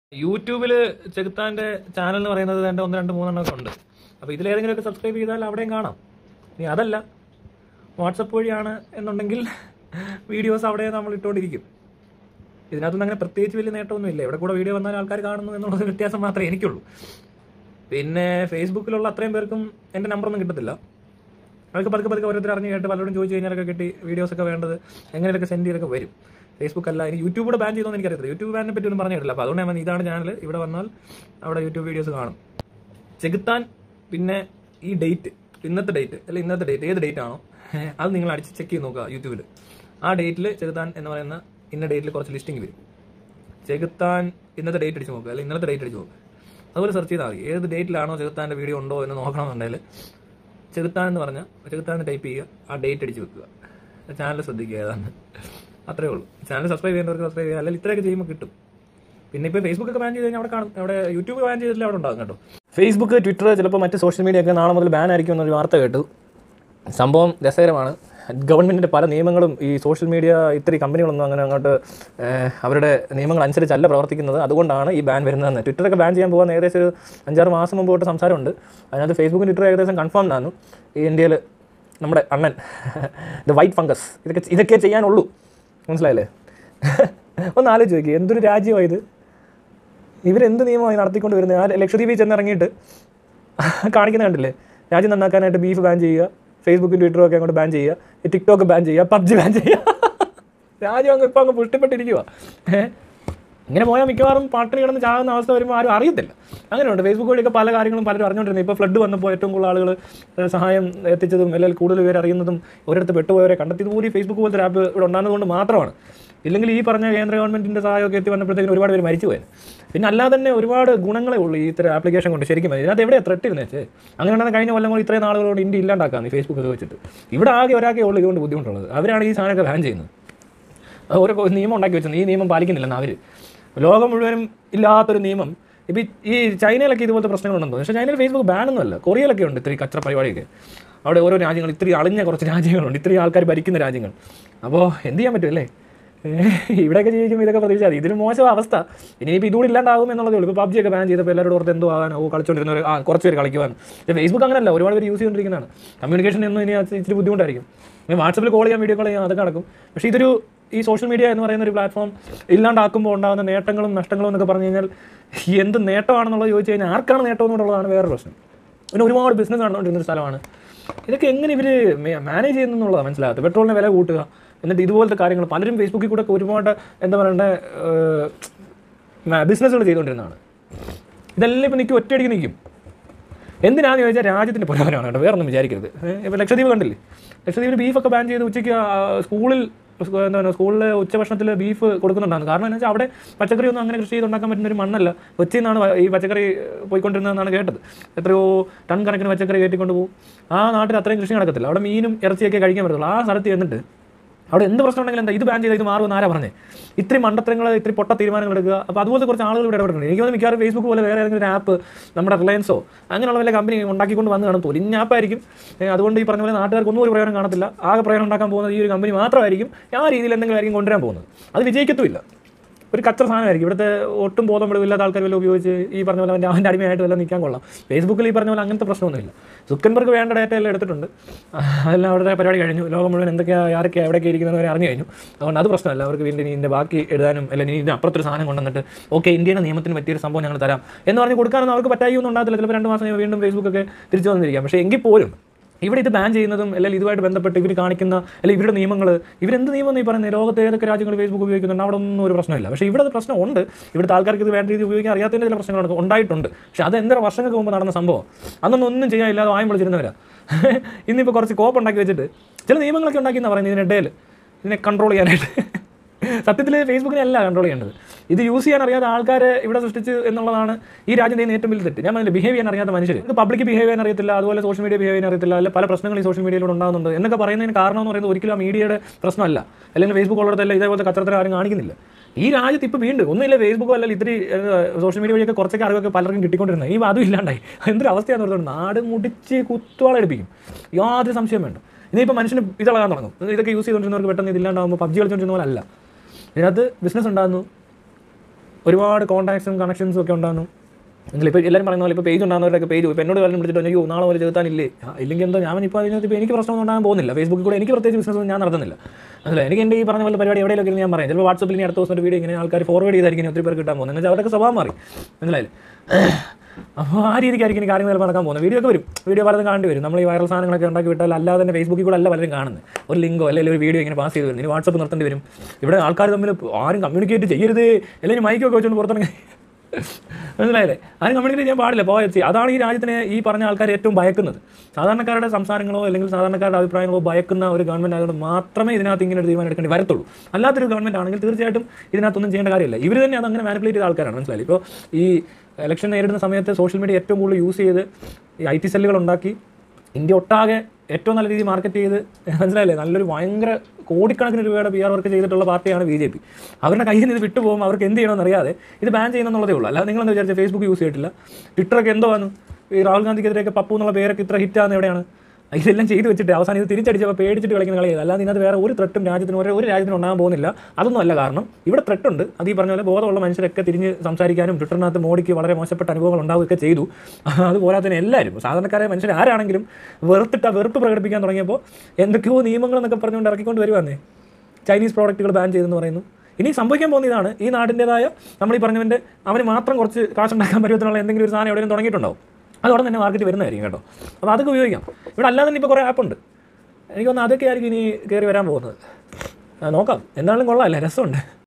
യൂട്യൂബിൽ ചെകുത്താന്റെ ചാനൽ എന്ന് പറയുന്നത് എൻ്റെ ഒന്ന് രണ്ട് മൂന്നെണ്ണം ഒക്കെ ഉണ്ട് അപ്പോൾ ഇതിലേതെങ്കിലുമൊക്കെ സബ്സ്ക്രൈബ് ചെയ്താൽ അവിടെയും കാണാം ഇനി അതല്ല വാട്സപ്പ് വഴിയാണ് എന്നുണ്ടെങ്കിൽ വീഡിയോസ് അവിടെ നമ്മൾ ഇട്ടുകൊണ്ടിരിക്കും ഇതിനകത്തൊന്നും അങ്ങനെ പ്രത്യേകിച്ച് വലിയ നേട്ടമൊന്നുമില്ല ഇവിടെ കൂടെ വീഡിയോ വന്നാൽ ആൾക്കാർ കാണുന്നു എന്നുള്ളത് വ്യത്യാസം മാത്രമേ എനിക്കുള്ളൂ പിന്നെ ഫേസ്ബുക്കിലുള്ള അത്രയും പേർക്കും എൻ്റെ നമ്പറൊന്നും കിട്ടത്തില്ല അവർക്ക് പതുക്കെ പതുക്കെ ഓരോരുത്തർ അറിഞ്ഞ് കേട്ട് പലരോടും ചോദിച്ചു കഴിഞ്ഞാലൊക്കെ കിട്ടി വീഡിയോസ് ഒക്കെ വേണ്ടത് എങ്ങനെയൊക്കെ സെൻഡ് ചെയ്തൊക്കെ വരും ഫേസ്ബുക്ക് അല്ല ഇനി യൂട്യൂബ് കൂടെ ബാൻ ചെയ്തോന്ന് എനിക്കറിയത്തില്ല യൂട്യൂബ് ബാനിനെ പറ്റി ഒന്നും പറഞ്ഞിട്ടില്ല അപ്പോൾ അതുകൊണ്ട് ഞാൻ പറഞ്ഞു, ഇതാണ് ചാനൽ ഇവിടെ വന്നാൽ അവിടെ യൂട്യൂബ് വീഡിയോസ് കാണും ചെകുത്താൻ പിന്നെ ഈ ഡേറ്റ് ഇന്നത്തെ ഡേറ്റ് അല്ല ഇന്നത്തെ ഡേറ്റ് ഏത് ഡേറ്റ് ആണോ അത് നിങ്ങൾ അടിച്ച് ചെക്ക് ചെയ്ത് നോക്കുക യൂട്യൂബിൽ ആ ഡേറ്റിൽ ചെകുത്താൻ എന്ന് പറയുന്ന ഇന്ന ഡേറ്റിൽ കുറച്ച് ലിസ്റ്റിംഗ് വരും ചെകുത്താൻ ഇന്നത്തെ ഡേറ്റ് അടിച്ച് നോക്കുക അല്ലെങ്കിൽ ഇന്നത്തെ ഡേറ്റ് അടിച്ച് നോക്കുക അതുപോലെ സെർച്ച് ചെയ്താൽ മതി ഏത് ഡേറ്റിലാണോ ചെകുത്താൻ്റെ വീഡിയോ ഉണ്ടോ എന്ന് നോക്കണമെന്നുണ്ടെങ്കിൽ ചെകുത്താൻ എന്ന് പറഞ്ഞാൽ ചെകുത്താൻ ടൈപ്പ് ചെയ്യുക ആ ഡേറ്റ് അടിച്ച് വെക്കുക ചാനൽ ശ്രദ്ധിക്കുക ഏതാണ് അത്രേ ഉള്ളൂ ചാനൽ സബ്സ്ക്രൈബ് ചെയ്യേണ്ടവർക്ക് സബ്സ്ക്രൈബ് ചെയ്യുക അല്ലെങ്കിൽ ഇത്രയൊക്കെ ചെയ്യുമ്പോൾ കിട്ടും പിന്നെ ഇപ്പോൾ ഫേസ്ബുക്ക് ഒക്കെ ബാൻ ചെയ്ത് കഴിഞ്ഞാൽ അവിടെ കാണും അവിടെ യൂട്യൂബ് ബാൻ ചെയ്തിട്ടില്ല അവിടെ ഉണ്ടാകും കേട്ടോ ഫേസ്ബുക്ക് ട്വിറ്റർ ചിലപ്പോൾ മറ്റ് സോഷ്യൽ മീഡിയ ഒക്കെ നാളെ മുതൽ ബാൻ ആയിരിക്കും എന്നൊരു വാർത്ത കേട്ടു സംഭവം രസകരമാണ് ഗവൺമെൻറ്റിൻ്റെ പല നിയമങ്ങളും ഈ സോഷ്യൽ മീഡിയ ഇത്തിരി കമ്പനികളൊന്നും അങ്ങനെ അങ്ങോട്ട് ഏഹ്, അവരുടെ നിയമങ്ങൾ അനുസരിച്ചല്ല പ്രവർത്തിക്കുന്നത് അതുകൊണ്ടാണ് ഈ ബാൻ വരുന്നതെന്ന് ട്വിറ്ററൊക്കെ ബാൻ ചെയ്യാൻ പോകാൻ ഏകദേശം ഒരു അഞ്ചാറ് മാസം മുമ്പ് തൊട്ട് സംസാരമുണ്ട് അതിനകത്ത് ഫേസ്ബുക്കും ട്വിറ്റർ ഏകദേശം കൺഫേം ആണ് ഈ ഇന്ത്യയിൽ നമ്മുടെ അണ്ണൻ ദ വൈറ്റ് ഫംഗസ് ഇതൊക്കെ ഇതൊക്കെ ചെയ്യാനുള്ളൂ മനസ്സിലായില്ലേ ഒന്ന് ആലോചിച്ച് നോക്കി എന്തൊരു രാജ്യമാണ് ഇത് ഇവരെന്ത് നിയമമായി നടത്തിക്കൊണ്ട് വരുന്നത് ആ ലക്ഷദ്വീപിൽ ചെന്നിറങ്ങിയിട്ട് കാണിക്കുന്ന കണ്ടില്ലേ രാജ്യം നന്നാക്കാനായിട്ട് ബീഫ് ബാൻ ചെയ്യുക ഫേസ്ബുക്കും ട്വിറ്ററും ഒക്കെ അങ്ങോട്ട് ബാൻ ചെയ്യുക ഈ ടിക്ടോക്ക് ബാൻ ചെയ്യുക പബ്ജി ബാൻ ചെയ്യുക രാജ്യം അങ്ങ് ഇപ്പം അങ്ങ് പുഷ്ടിപ്പെട്ടിരിക്കുക ഏഹ് ഇങ്ങനെ പോയാൽ മിക്കവാറും പാട്ടിന് കിടന്ന് ചാകുന്ന അവസ്ഥ വരുമ്പോൾ ആരും അറിയത്തില്ല അങ്ങനെയുണ്ട് ഫേസ്ബുക്ക് വഴിയൊക്കെ പല കാര്യങ്ങളും പലരും അറിഞ്ഞുകൊണ്ടിരുന്നത് ഇപ്പോൾ ഫ്ലഡ് വന്നപ്പോൾ ഏറ്റവും കൂടുതൽ ആളുകൾ ഏഹ്, സഹായം എത്തിച്ചതും അല്ലെങ്കിൽ കൂടുതൽ പേര് അറിയുന്നതും ഒരിടത്ത് പെട്ടുപോയവരെ കണ്ടെത്തിയത് പോലും ഈ ഫേസ്ബുക്ക് പോലത്തെ ആപ്പ് ഇവിടെ ഉണ്ടാകുന്നതുകൊണ്ട് മാത്രമാണ് ഇല്ലെങ്കിൽ ഈ പറഞ്ഞ കേന്ദ്ര ഗവൺമെൻറ്റിൻ്റെ സഹായമൊക്കെ എത്തി വന്നപ്പോഴത്തേക്കും ഒരുപാട് പേര് മരിച്ചു പോയത് പിന്നെ അല്ലാതെ തന്നെ ഒരുപാട് ഗുണങ്ങളേ ഉള്ളൂ ഈ ഇത്തരം ആപ്ലിക്കേഷൻ കൊണ്ട് ശരിക്കും ഇതിനകത്ത് എവിടെയാണ് ത്രെട്ട് ഇരുന്നേ അങ്ങനെയാണെങ്കിൽ കഴിഞ്ഞ കൊല്ലം കൊണ്ട് ഇത്രയും നാളുകളോട് ഇന്ത്യ ഇല്ലാണ്ടാക്കാന്ന് ഈ ഫേസ്ബുക്ക് ഒക്കെ വെച്ചിട്ട് ഇവിടെ ആകെ ഒരാൾക്കേ ഉള്ളൂ ഇതുകൊണ്ട് ബുദ്ധിമുട്ടുള്ളത് അവരാണ് ഈ സാധനമൊക്കെ ബാൻ ചെയ്യുന്നത് അത് ഓരോ നിയമം ഉണ്ടാക്കി വെച്ചത് ഈ നിയമം പാലിക്കുന്നില്ലെന്ന് അവർ ലോകം മുഴുവനും ഇല്ലാത്തൊരു നിയമം ഇപ്പം ഈ ചൈനയിലൊക്കെ ഇതുപോലത്തെ പ്രശ്നങ്ങളുണ്ടെന്ന് തോന്നുന്നു പക്ഷേ ചൈനയിൽ ഫേസ്ബുക്ക് ബാനൊന്നും അല്ല കൊറിയയിലൊക്കെ ഉണ്ട് ഇത്രയും കച്ചറ പരിപാടിയൊക്കെ അവിടെ ഓരോ രാജ്യങ്ങൾ ഇത്രയും അളിഞ്ഞ കുറച്ച് രാജ്യങ്ങളുണ്ട് ഇത്രയും ആൾക്കാർ ഭരിക്കുന്ന രാജ്യങ്ങൾ അപ്പോൾ എന്ത് ചെയ്യാൻ പറ്റും അല്ലേ ഏഹ് ഇവിടെയൊക്കെ ജീവിക്കുമ്പോൾ ഇതൊക്കെ പ്രതീക്ഷിച്ചാൽ മതി. ഇതിന് മോശം അവസ്ഥ ഇനിയിപ്പോൾ ഇതുകൂടി ഇല്ലാണ്ടാകും എന്നുള്ളതേ ഉള്ളൂ ഇപ്പോൾ പബ്ജി ഒക്കെ ബാൻ ചെയ്തപ്പോൾ എല്ലാവരും ഓർത്ത് എന്തോ ആകാൻ ഓ കളിച്ചുകൊണ്ടിരുന്നവർ ആ കുറച്ച് പേര് കളിക്കുവാൻ പക്ഷേ ഫേസ്ബുക്ക് അങ്ങനെയല്ല ഒരുപാട് പേര് യൂസ് ചെയ്തുകൊണ്ടിരിക്കുന്നതാണ് കമ്മ്യൂണിക്കേഷൻ എന്നും ഇനി അത് ഇച്ചിരി ബുദ്ധിമുട്ടായിരിക്കും ഇനി വാട്സപ്പിൽ കോൾ ചെയ്യാൻ വീഡിയോ കോൾ ചെയ്യാം അതൊക്കെ നടക്കും പക്ഷേ ഇതൊരു ഈ സോഷ്യൽ മീഡിയ എന്ന് പറയുന്ന ഒരു പ്ലാറ്റ്ഫോം ഇല്ലാണ്ടാക്കുമ്പോൾ ഉണ്ടാകുന്ന നേട്ടങ്ങളും നഷ്ടങ്ങളും എന്നൊക്കെ പറഞ്ഞു കഴിഞ്ഞാൽ എന്ത് നേട്ടമാണെന്നുള്ളത് ചോദിച്ചു കഴിഞ്ഞാൽ ആർക്കാണ് നേട്ടം എന്നുള്ളതാണ് വേറെ പ്രശ്നം പിന്നെ ഒരുപാട് ബിസിനസ് നടന്നുകൊണ്ടിരുന്ന ഒരു സ്ഥലമാണ് ഇതൊക്കെ എങ്ങനെ ഇവർ മാനേജ് ചെയ്യുന്നുള്ളതാണ് മനസ്സിലാകാത്തത് പെട്രോളിന് വില കൂട്ടുക എന്നിട്ട് ഇതുപോലത്തെ കാര്യങ്ങൾ പലരും ഫേസ്ബുക്കിൽ കൂടെ ഒക്കെ ഒരുപാട് എന്താ പറയണ്ടേ ബിസിനസ്സുകൾ ചെയ്തുകൊണ്ടിരുന്നതാണ് ഇതെല്ലാം ഇപ്പം നിൽക്കും ഒറ്റയടിക്ക് നിൽക്കും എന്തിനാന്ന് ചോദിച്ചാൽ രാജ്യത്തിൻ്റെ പുരോഗമനമാണ് കേട്ടോ വേറെ ഒന്നും വിചാരിക്കരുത് ഇപ്പോൾ ലക്ഷദ്വീപ് കണ്ടില്ലേ ലക്ഷദ്വീപിൽ ബീഫൊക്കെ ബാൻ ചെയ്ത് ഉച്ചയ്ക്ക് ആ, സ്കൂളിൽ സ്കൂ- എന്താ പറയുക സ്കൂളിൽ ഉച്ചഭക്ഷണത്തിൽ ബീഫ് കൊടുക്കുന്നുണ്ടായിരുന്നു കാരണം എന്താ വെച്ചാൽ അവിടെ പച്ചക്കറി ഒന്നും അങ്ങനെ കൃഷി ചെയ്തുണ്ടാക്കാൻ പറ്റുന്ന ഒരു മണ്ണല്ല കൊച്ചിയിൽ നിന്നാണ് ഈ പച്ചക്കറി പോയിക്കൊണ്ടിരുന്നതെന്നാണ് കേട്ടത് എത്രയോ ടൺ കണക്കിന് പച്ചക്കറി കയറ്റിക്കൊണ്ട് പോകും ആ നാട്ടിൽ അത്രയും കൃഷി നടക്കത്തില്ല അവിടെ മീനും ഇറച്ചിയൊക്കെ കഴിക്കാൻ പറ്റത്തുള്ളൂ ആ സ്ഥലത്ത് ചെന്നിട്ട് അവിടെ എന്ത് പ്രശ്നം ഉണ്ടെങ്കിലും എന്താ ഇത് ബാൻ ചെയ്ത് ഇത് മാറുമെന്ന് ആരാ പറഞ്ഞേ ഇത്രയും മണ്ടത്തരങ്ങൾ ഇത്രയും പൊട്ട തീരുമാനങ്ങൾ എടുക്കുക അപ്പോൾ അതുപോലത്തെ കുറച്ച് ആളുകൾ ഇവിടെ ഇടപെടുന്നുണ്ട് എനിക്ക് തോന്നുന്നു മിക്കവാറും ഫേസ്ബുക്ക് പോലെ വേറെ ഏതെങ്കിലും ഒരു ആപ്പ് നമ്മുടെ റിലയൻസോ അങ്ങനെയുള്ള വല്ല കമ്പനി ഉണ്ടാക്കിക്കൊണ്ട് വന്ന് കാണും പൊലിഞ്ഞ ആപ്പായിരിക്കും ഏ, അതുകൊണ്ട് ഈ പറഞ്ഞ പോലെ നാട്ടുകാർക്ക് ഒന്നും ഒരു പ്രയോജനം കാണത്തില്ല ആകെ പ്രയോജനം ഉണ്ടാക്കാൻ പോകുന്നത് ഈ ഒരു കമ്പനി മാത്രമായിരിക്കും ആ രീതിയിൽ എന്തെങ്കിലും ആയിരിക്കും കൊണ്ടുവരാൻ പോകുന്നത് അത് വിജയിക്കത്തുമില്ല ഒരു കച്ചറ സാധനമായിരിക്കും ഇവിടുത്തെ ഒട്ടും ബോധം ഇല്ലാത്ത ആൾക്കാർ വല്ല ഉപയോഗിച്ച് ഈ പറഞ്ഞ പോലെ അവൻ്റെ അവൻ്റെ അടിമയായിട്ട് വല്ല നിൽക്കാൻ കൊള്ളാം ഫേസ്ബുക്കിൽ ഈ പറഞ്ഞ പോലെ അങ്ങനത്തെ പ്രശ്നമൊന്നുമില്ല സുക്കൻബർഗ് വേണ്ട ഡേറ്റ എല്ലാം എടുത്തിട്ടുണ്ട് അതെല്ലാം അവിടുത്തെ പരിപാടി കഴിഞ്ഞു ലോകം മുഴുവൻ എന്തൊക്കെയാണ് ആരൊക്കെ എവിടെയൊക്കെ ഇരിക്കുന്നവരെ അറിഞ്ഞു കഴിഞ്ഞു അതുകൊണ്ട് അത് പ്രശ്നമല്ല അവർക്ക് വീണ്ടും ഇനി ഇതിൻ്റെ ബാക്കി എഴുതാനും അല്ലെങ്കിൽ ഇനി ഇതിന് അപ്പുറത്തൊരു സാധനം കൊണ്ടുവന്നിട്ട് ഓക്കെ ഇന്ത്യയുടെ നിയമത്തിന് പറ്റിയൊരു സംഭവം ഞങ്ങൾ തരാം എന്ന് പറഞ്ഞ് കൊടുക്കാനൊന്നും അവർക്ക് പറ്റായൊന്നും ഉണ്ടാകത്തില്ല ചിലപ്പോൾ രണ്ട് മാസം കഴിയുമ്പോൾ വീണ്ടും ഫേസ്ബുക്കൊക്കെ തിരിച്ചു വന്നിരിക്കാം പക്ഷേ എങ്കിൽ പോലും ഇവിടെ ഇത് ബാൻ ചെയ്യുന്നതും അല്ലെങ്കിൽ ഇതുമായിട്ട് ബന്ധപ്പെട്ട് ഇവർ കാണിക്കുന്ന അല്ലെങ്കിൽ ഇവരുടെ നിയമങ്ങൾ ഇവരെന്ത് നിയമം എന്ന് ഈ പറയുന്നത് ലോകത്തെ ഏതൊക്കെ രാജ്യങ്ങൾ ഫേസ്ബുക്ക് ഉപയോഗിക്കുന്നുണ്ട് അവിടെ ഒന്നും ഒരു പ്രശ്നമില്ല പക്ഷേ ഇവിടെ അത് പ്രശ്നമുണ്ട് ഇവിടുത്തെ ആൾക്കാർക്ക് ഇത് വേണ്ട രീതിയിൽ ഉപയോഗിക്കാൻ അറിയാത്തതിൻ്റെ ചില പ്രശ്നങ്ങൾ ഉണ്ടായിട്ടുണ്ട് പക്ഷേ അത് എന്തര വർഷങ്ങൾക്ക് മുമ്പ് നടന്ന സംഭവം അന്നൊന്നും ഒന്നും ചെയ്യാനില്ലാതെ വായം വിളിച്ചിരുന്നവരാ ഇന്നിപ്പോൾ കുറച്ച് കോപ്പ് ഉണ്ടാക്കി വെച്ചിട്ട് ചില നിയമങ്ങളൊക്കെ ഉണ്ടാക്കി എന്നാ പറയുന്നത് ഇതിനിടയിൽ ഇതിനെ കൺട്രോൾ ചെയ്യാനായിട്ട് സത്യത്തിൽ ഫേസ്ബുക്കിനെ അല്ല കൺട്രോൾ ചെയ്യേണ്ടത് ഇത് യൂസ് ചെയ്യാൻ അറിയാത്ത ആൾക്കാരെ ഇവിടെ സൃഷ്ടിച്ച് എന്നുള്ളതാണ് ഈ രാജ്യം ചെയ്യുന്ന ഏറ്റവും വലിയ തെറ്റ് ഞാൻ പറഞ്ഞില്ല ബിഹേവ് ചെയ്യാൻ അറിയാത്ത മനുഷ്യർ ഇത് പബ്ലിക് ബിഹേവ് ചെയ്യാൻ അറിയത്തില്ല അതുപോലെ സോഷ്യൽ മീഡിയ ബിഹേവ് ചെയ്യാൻ അറിയത്തില്ല അല്ലെ പല പ്രശ്നങ്ങൾ ഈ സോഷ്യൽ മീഡിയയിലൂടെ ഉണ്ടാകുന്നുണ്ട് എന്നൊക്കെ പറയുന്നതിന് കാരണം എന്ന് പറയുന്നത് ഒരിക്കലും ആ മീഡിയയുടെ പ്രശ്നമല്ല അല്ലെങ്കിൽ ഫേസ്ബുക്ക് ഉള്ളിടത്തല്ല ഇതേപോലത്തെ കച്ചറത്തിൽ ആരും കാണിക്കുന്നില്ല ഈ രാജ്യത്ത് ഇപ്പോൾ വീണ്ടും ഒന്നുമില്ല ഫേസ്ബുക്കോ അല്ലെങ്കിൽ ഇത്തിരി സോഷ്യൽ മീഡിയ വഴിയൊക്കെ കുറച്ചൊക്കെ അറിവൊക്കെ പലർക്കും കിട്ടിക്കൊണ്ടിരുന്നത് ഈ അതും ഇല്ലാണ്ടായി എന്തൊരു അവസ്ഥയാണെന്ന് പറഞ്ഞിട്ടുണ്ട് നാട് മുടിച്ച് കുത്തുവാളെടുപ്പിക്കും യാതൊരു സംശയം വേണ്ട ഇനിയിപ്പോൾ മനുഷ്യന് ഇതളകാൻ തുടങ്ങും ഇതൊക്കെ യൂസ് ചെയ്തുകൊണ്ടിരുന്നവർക്ക് പെട്ടെന്ന് ഇതില്ലാണ്ടാകുമ്പോൾ പബ്ജി കളിച്ചുകൊണ്ടിരുന്ന പോലെ അല്ല ഇതിനകത്ത് ബിസിനസ് ഉണ്ടാകുന്നു ഒരുപാട് കോൺടാക്ട്സും കണക്ഷൻസും ഒക്കെ ഉണ്ടാകുന്നു നിങ്ങൾ ഇപ്പോൾ എല്ലാവരും പറയുന്ന പോലെ ഇപ്പോൾ പേജ് ഉണ്ടാകുന്നവരൊക്കെ പേജ് ഇപ്പോൾ എന്നോട് വല്ലതും വിളിച്ചിട്ട് അയ്യോ നാളെ പോലെ ചെറുത്താനില്ലേ ആ, ഇല്ലെങ്കിൽ എന്തോ ഞാൻ ഇപ്പോൾ അതിനകത്ത് ഇപ്പോൾ എനിക്ക് പ്രശ്നമൊന്നും ഉണ്ടാകാൻ പോകുന്നില്ല ഫേസ്ബുക്കിൽ കൂടെ എനിക്ക് പ്രത്യേകിച്ച് ബിസിനസ് ഒന്നും ഞാൻ നടത്തുന്നില്ല അതല്ല എനിക്ക് എൻ്റെ ഈ പറഞ്ഞ പോലെ പരിപാടി എവിടെയൊക്കെ ഞാൻ പറയാം ചിലപ്പോൾ വാട്സപ്പിൽ ഇനി അടുത്ത ദിവസം ഒരു വീഡിയോ ഇങ്ങനെ ആൾക്കാർ ഫോർവേഡ് ചെയ്തായിരിക്കും ഇനി ഒത്തിരി പേർക്ക് കിട്ടാൻ പോകുന്നത് എന്ന് വെച്ചാൽ അവരൊക്കെ സ്വഭാവം മാറി മനസ്സിലായില്ലേ അപ്പോൾ ആ രീതിക്കായിരിക്കും ഇനി കാര്യങ്ങൾ ചിലപ്പോൾ നടക്കാൻ പോകുന്നത് വീഡിയോ ഒക്കെ വരും വീഡിയോ പലതും കാണേണ്ടി വരും നമ്മൾ ഈ വൈറൽ സാധനങ്ങളൊക്കെ ഉണ്ടാക്കി വിട്ടാൽ അല്ലാതെ തന്നെ ഫേസ്ബുക്കിൽ കൂടെ അല്ല പലരും കാണുന്നത് ഒരു ലിങ്കോ അല്ലെങ്കിൽ ഒരു വീഡിയോ ഇങ്ങനെ പാസ് ചെയ്ത് വരും ഇനി വാട്സപ്പ് നിർത്തേണ്ടി വരും ഇവിടെ ആൾക്കാർ തമ്മിൽ ആരും കമ്മ്യൂണിക്കേറ്റ് ചെയ്യരുത് അല്ലെങ്കിൽ മൈക്കൊക്കെ വെച്ചുകൊണ്ട് പുറത്തിറങ്ങി മനസ്സിലായില്ലേ ആരും കമ്മ്യൂണിക്കേറ്റ് ചെയ്യാൻ പാടില്ല പോയ അതാണ് ഈ രാജ്യത്തിനെ ഈ പറഞ്ഞ ആൾക്കാർ ഏറ്റവും ഭയക്കുന്നത് സാധാരണക്കാരുടെ സംസാരങ്ങളോ അല്ലെങ്കിൽ സാധാരണക്കാരുടെ അഭിപ്രായങ്ങളോ ഭയക്കുന്ന ഒരു ഗവൺമെൻറ് ആയതുകൊണ്ട് മാത്രമേ ഇതിനകത്ത് ഇങ്ങനെ ഒരു തീരുമാനം എടുക്കേണ്ടി വരത്തുള്ളൂ അല്ലാത്തൊരു ഗവൺമെൻറ് ആണെങ്കിൽ തീർച്ചയായിട്ടും ഇതിനകത്തൊന്നും ചെയ്യേണ്ട കാര്യമില്ല ഇവർ തന്നെ അതങ്ങനെ മാനിപ്പുലേറ്റ് ചെയ്ത ആൾക്കാരാണ് മനസ്സിലായി ഇപ്പോൾ ഈ ഇലക്ഷൻ നേരിടുന്ന സമയത്ത് സോഷ്യൽ മീഡിയ ഏറ്റവും കൂടുതൽ യൂസ് ചെയ്ത് ഈ ഐ ടി സെല്ലുകൾ ഉണ്ടാക്കി ഇന്ത്യ ഒട്ടാകെ ഏറ്റവും നല്ല രീതിയിൽ മാർക്കറ്റ് ചെയ്ത് മനസ്സിലായില്ലേ നല്ലൊരു ഭയങ്കര കോടിക്കണക്കിന് രൂപയുടെ പി ആർ വർക്ക് ചെയ്തിട്ടുള്ള പാർട്ടിയാണ് ബി ജെ പി അവരുടെ കയ്യിൽ നിന്ന് ഇത് വിട്ടുപോകും അവർക്ക് എന്ത് ചെയ്യണമെന്ന് അറിയാതെ ഇത് ബാൻ ചെയ്യണമെന്നുള്ളതേ ഉള്ളൂ അല്ലാതെ നിങ്ങളെന്താ വിചാരിച്ചാൽ ഫേസ്ബുക്ക് യൂസ് ചെയ്തിട്ടില്ല ട്വിറ്ററൊക്കെ എന്തോ വന്നു ഈ രാഹുൽ ഗാന്ധിക്കെതിരെയൊക്കെ പപ്പു എന്നുള്ള പേരൊക്കെ ഇത്ര ഹിറ്റാകുന്ന എവിടെയാണ് ഇതെല്ലാം ചെയ്ത് വെച്ചിട്ട് അവസാനം ഇത് തിരിച്ചടിച്ചപ്പോൾ പേടിച്ചിട്ട് കളിക്കുന്ന കളിയത് അല്ലാതെ ഇതിനകത്ത് വേറെ ഒരു ത്രെട്ടും രാജ്യത്തിന് ഒരു ഒരു രാജ്യത്തിന് ഉണ്ടാകാൻ പോകുന്നില്ല അതൊന്നും അല്ല കാരണം ഇവിടെ ത്രെട്ടുണ്ട് അത് ഈ പറഞ്ഞ പോലെ ബോധമുള്ള മനുഷ്യരൊക്കെ തിരിഞ്ഞ് സംസാരിക്കാനും ട്വിറ്ററിനകത്ത് മോഡിക്ക് വളരെ മോശപ്പെട്ട അനുഭവങ്ങൾ ഉണ്ടാവുകയൊക്കെ ചെയ്തു അതുപോലെ തന്നെ എല്ലാവരും സാധാരണക്കാരായ മനുഷ്യർ ആരാണെങ്കിലും വെറുത്തിട്ട് ആ വെറുപ്പ് പ്രകടിപ്പിക്കാൻ തുടങ്ങിയപ്പോൾ എന്തൊക്കെയോ നിയമങ്ങൾ എന്നൊക്കെ പറഞ്ഞുകൊണ്ട് ഇറക്കിക്കൊണ്ട് വരുവാന്നേ ചൈനീസ് പ്രോഡക്റ്റുകൾ ബാൻ ചെയ്തെന്ന് പറയുന്നു ഇനി സംഭവിക്കാൻ പോകുന്ന ഇതാണ് ഈ നാടിൻ്റെതായ നമ്മൾ ഈ പറഞ്ഞവൻ്റെ അവന് മാത്രം കുറച്ച് കാശുണ്ടാക്കാൻ പറ്റുമെന്നുള്ള എന്തെങ്കിലും ഒരു സാധനം എവിടെയും തുടങ്ങിയിട്ടുണ്ടാവും അത് ഉടനെ തന്നെ മാർക്കറ്റ് വരുന്നതായിരിക്കും കേട്ടോ അപ്പോൾ അതൊക്കെ ഉപയോഗിക്കാം ഇവിടെ അല്ലാതെ തന്നെ ഇപ്പോൾ കുറേ ആപ്പുണ്ട് എനിക്ക് തോന്നുന്നു അതൊക്കെ ആയിരിക്കും ഇനി കയറി വരാൻ പോകുന്നത് ആ, നോക്കാം എന്നാലും കൊള്ളാമല്ലേ രസമുണ്ട്